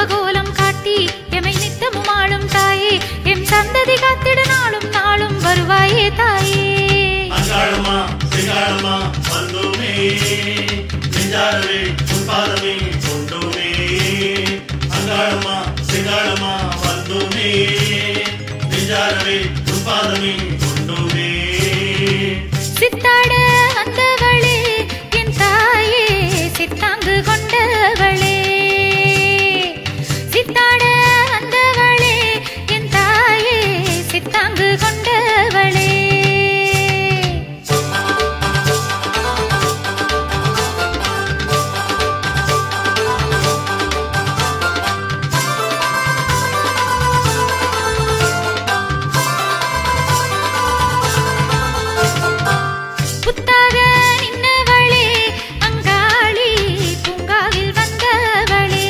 நவகோலம் காட்டி எமை நித்தமும் ஆளும் தாயே எம் சந்ததி காத்திட நாளும் நாளும் வருவாயே தாயே அங்காளம்மா சிங்காளம்மா வந்தோமே நெஞ்சாரவே உன்பாதமே கொண்டோமே அங்காளம்மா சிங்காளம்மா வந்தோமே நெஞ்சாரவே உன்பாதமே கொண்டோமே சித்தாட வந்தவளே என் தாயே சித்தாங்கு கொண்டவளே சித்தாட வந்தவளே என் தாயே சித்தாங்கு கொண்டவளே புத்தாக நின்னவளே அங்காளி பூங்காவில் வந்தவளே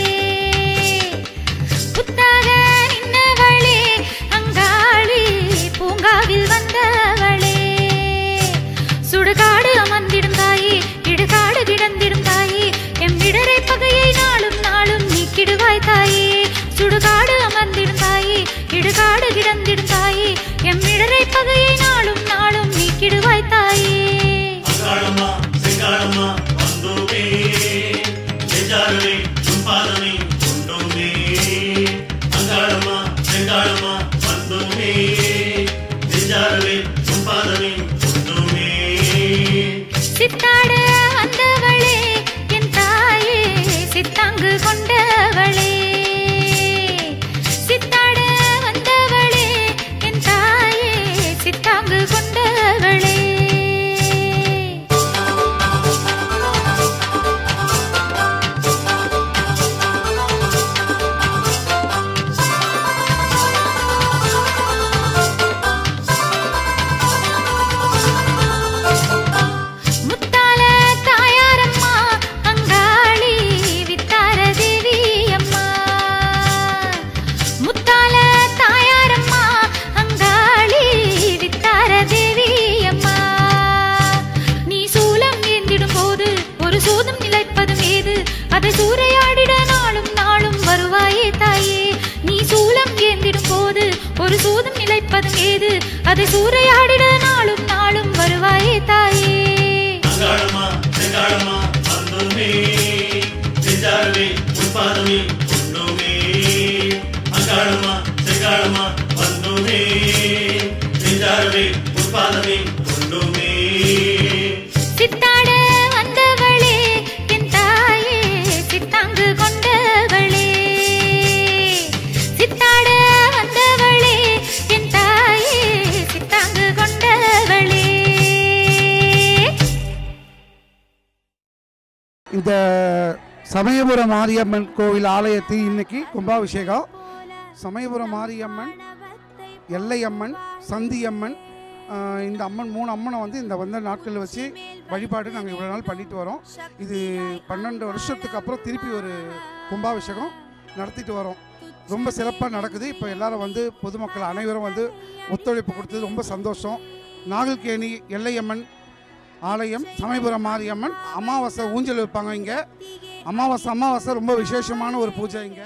புத்தாக நின்னவளே அங்காளி பூங்காவில் வந்தவளே சுடுகாடு அமர்ந்திடும் தாயே இடுகாடு கிடந்திடும் தாயே எம் இடரை பகையை நாளும் நாளும் நீக்கிடுவாய் தாயே சுடுகாடு அமர்ந்திடும் தாயே இடுகாடு கிடந்திடும் தாயே எம் இடரை பகையை நாளும் நாளும் நீக்கிடுவாய் தாயே அங்காளம்மா சிங்காளம்மா வந்தோமே நெஞ்சாரவே உன்பாதமே கொண்டோமே அங்காளம்மா சிங்காளம்மா வந்தோமே நெஞ்சாரவே உன்பாதமே கொண்டோமே சித்தாட வந்தவளே என் தாயே சித்தாங்கு கொண்டவளே சித்தாட வந்தவளே என் தாயே சித்தாங்கு கொண்டவளே முத்தால தாயாரம்மா அங்காளி வித்தார தேவி அம்மா முத்தால தாயாரம்மா அங்காளி வித்தார தேவி அம்மா நீ சூலம் ஏந்திடும் போது ஒரு சூதம் நிலைப்பதும் ஏது அதை சூறையாடிட நாளும் நாளும் வருவாயே தாயே நீ சூலம் ஏந்திடும் போது ஒரு சூதம் நிலைப்பதும் ஏது அதை சூறையாடிட நாளும் நாளும் வருவாயே தாயே அங்காளம்மா செங்காளம்மா வந்தோமே நெஞ்சாரவே உன்பாதமே கொண்டோமே அங்காளம்மா செங்காளம்மா வந்தோமே நெஞ்சாரவே உன்பாதமே கொண்டோமே சித்தாட வந்தவளே என் தாயே சித்தாங்கு கொண்டவளே சித்தாட வந்தவளே என் தாயே சித்தாங்கு கொண்டவளே இந்த சமயபுரம் மாரியம்மன் கோவில் ஆலயத்தில் இன்னைக்கு கும்பாபிஷேகம் சமயபுரம் மாரியம்மன் எல்லையம்மன் சந்தியம்மன் ஆஹ், இந்த அம்மன் மூணு அம்மனை வந்து இந்த வந்த நாட்களில் வச்சு வழிபாடு நாங்கள் இவ்வளோ நாள் பண்ணிட்டு வரோம் இது பன்னெண்டு வருஷத்துக்கு அப்புறம் திருப்பி ஒரு கும்பாபிஷேகம் நடத்திட்டு வரோம் ரொம்ப சிறப்பாக நடக்குது இப்போ எல்லாரும் வந்து பொதுமக்கள் அனைவரும் வந்து ஒத்துழைப்பு கொடுத்தது ரொம்ப சந்தோஷம் நாகல்கேணி எல்லையம்மன் ஆலயம் சமயபுரம் மாரியம்மன் அமாவாசை ஊஞ்சல் வைப்பாங்க இங்கே அமாவாசை அமாவாசை ரொம்ப விசேஷமான ஒரு பூஜை இங்கே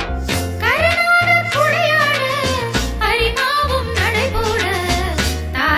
கரணான குடையாட அரிமாவும் நடைபோட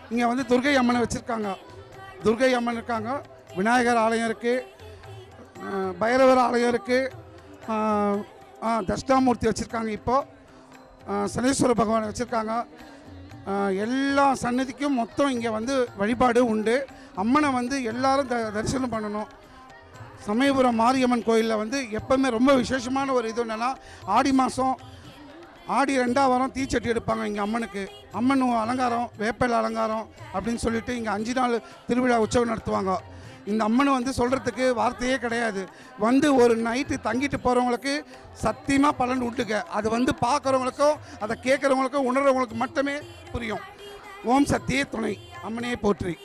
இங்கே வந்து துர்கை அம்மனை வச்சுருக்காங்க துர்கை அம்மன் இருக்காங்க விநாயகர் ஆலயம் இருக்குது பைரவர் ஆலயம் இருக்குது தட்சிணாமூர்த்தி வச்சுருக்காங்க இப்போது சனீஸ்வர பகவானை வச்சுருக்காங்க எல்லா சன்னதிக்கும் மொத்தம் இங்கே வந்து வழிபாடு உண்டு அம்மனை வந்து எல்லாரும் த தரிசனம் பண்ணணும் சமயபுரம் மாரியம்மன் கோயிலில் வந்து எப்பவுமே ரொம்ப விசேஷமான ஒரு இது என்னென்னா ஆடி மாதம் ஆடி ரெண்டாம் வாரம் தீச்சட்டி எடுப்பாங்க இங்கே அம்மனுக்கு அம்மன் அலங்காரம் வேப்பல் அலங்காரம் அப்படின்னு சொல்லிட்டு இங்கே அஞ்சு நாள் திருவிழா உற்சவம் நடத்துவாங்க இந்த அம்மனை வந்து சொல்கிறதுக்கு வார்த்தையே கிடையாது வந்து ஒரு நைட்டு தங்கிட்டு போகிறவங்களுக்கு சத்தியமாக பலன் உண்டுங்க அது வந்து பார்க்குறவங்களுக்கும் அதை கேட்குறவங்களுக்கும் உணர்றவங்களுக்கு மட்டுமே புரியும் ஓம் சத்தியே துணை அம்மனையே போற்றி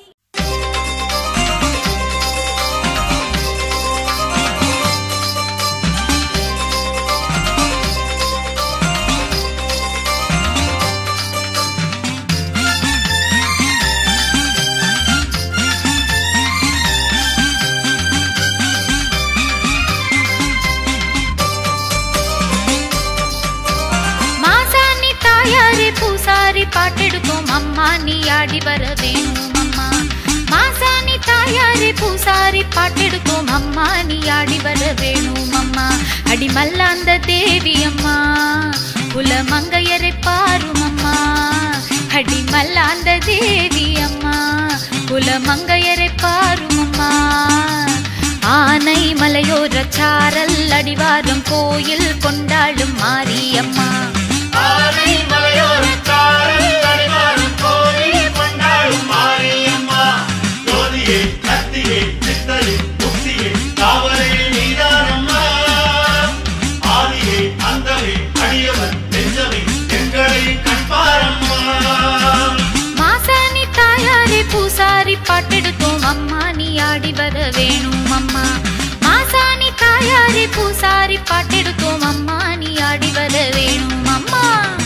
மாசாணி தாயாரே பூசாரி பாட்டெடுக்கும் அம்மா நீ ஆடி வர வேணும் அம்மா மாசாணி தாயாரே பூசாரி பாட்டெடுக்கும் அம்மா நீ ஆடி வர வேணும் அம்மா அடிமல்லாந்த தேவி அம்மா குலமங்கையரை பாரும் அம்மா அடிமல்லாந்த தேவி அம்மா குலமங்கையரை பாரும் அம்மா ஆனை மலையோர சாரல் அடிவாரம் கோயில் கொண்டாடும் மாரியம்மா ஆனை மலையோரத்தாரல் அடிவாரும் கோவில் கொண்டாடும் மாரியம்மா. ஜோதியே, சக்தியே, சித்தரே, முக்தியே, காவலே நீதானம்மா. ஆதியே, அந்தமே, அடியவன், நெஞ்சமே, எங்களை கண்பாரம்மா மாசாணி தாயாரே பூசாரி பாட்டெடுத்தோம் அம்மா நீ ஆடி வர வேணும் அம்மா மாசாணி தாயாரே பூசாரி பாட்டெடுத்தோம் அம்மா நீ ஆடி வர வேணும் அம்மா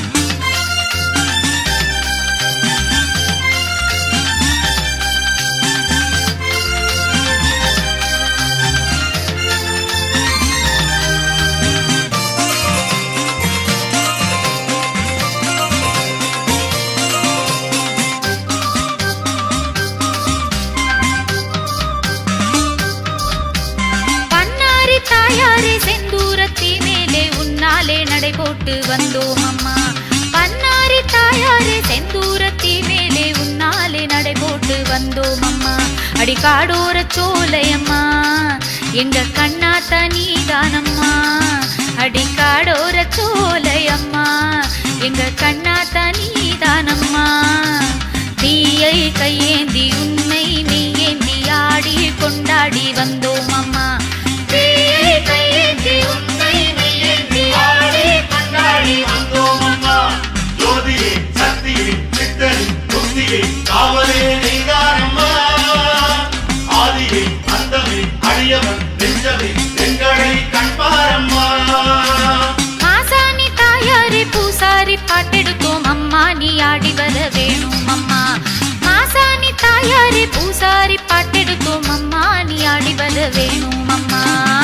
பன்னாரி தாயாரே செந்தூரத்தி மேலே உன்னாலே நடை போட்டு வந்தோம் அம்மா பன்னாரி தாயாரே செந்தூரத்தி மேலே உன்னாலே நடை போட்டு வந்தோம் அம்மா அடிக்காடோர சோலையம்மா எங்க கண்ணா தனிதானம்மா அடிக்காடோர சோலையம்மா எங்க கண்ணா தனிதானம்மா தீயை கையேந்தி உண்மை மெய்யேந்தி ஆடி கொண்டாடி வந்தோம் அம்மா தீயை கையேந்தி உண்மை மெய்யேந்தி ஆடி கொண்டாடி வந்தோம் அம்மா. ஜோதியே, சக்தியே, சித்தரே, முக்தியே, காவலே நீதானம்மா. ஆதியே, அந்தமே, அடியவன், நெஞ்சமே, எங்களை கண்பாரம்மா மாசாணி தாயாரே பூசாரி பாட்டெடுத்தோம் அம்மா நீ ஆடி வர வேணும் அம்மா மாசாணி தாயாரே பூசாரி பாட்டெடுத்தோம் அம்மா நீ ஆடி வர வேணும் அம்மா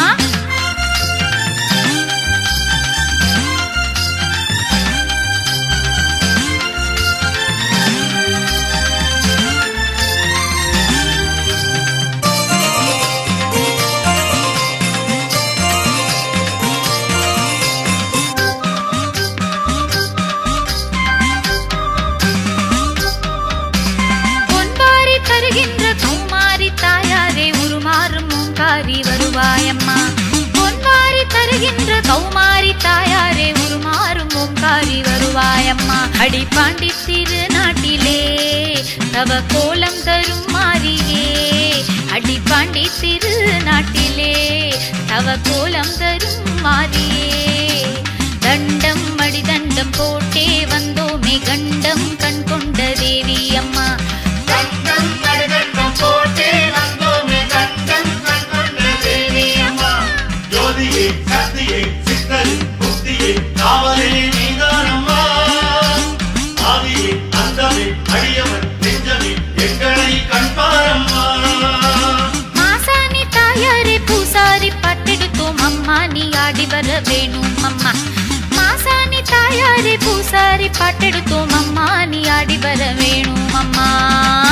பொன்வாரி தருகின்ற கௌமாரி தாயாரே உருமாறும் ஓங்காரி வருவாயம்மா பொன்வாரி தருகின்ற கௌமாரி தாயாரே உருமாறும் ஓங்காரி வருவாயம்மா அடிப்பாண்டி திருநாட்டிலே தவ கோலம் தரும் மாரியே அடிப்பாண்டி திருநாட்டிலே தவ கோலம் தரும் மாரியே தண்டம் அடிதண்டம் போட்டே வந்தோமே கண்டம் கண் கொண்ட தேவி அம்மா கண்டம் நடுகண்டம் போட்டே வந்தோமே கண்டம் கண் கொண்ட தேவி அம்மா. ஜோதியே, சக்தியே, சித்தரே, முக்தியே, காவலே நீதானம்மா. ஆதியே, அந்தமே, அடியவன், நெஞ்சமே, எங்களை கண்பாரம்மா மாசாணி தாயாரே பூசாரி பட்டெடுத்தோம் அம்மா நீ ஆடி வர வேணும் அம்மா மாசாணி தாயாரே பூசாரி பூசாரி பாட்டெடுத்தோம் அம்மா நீ ஆடி வர வேணும் அம்மா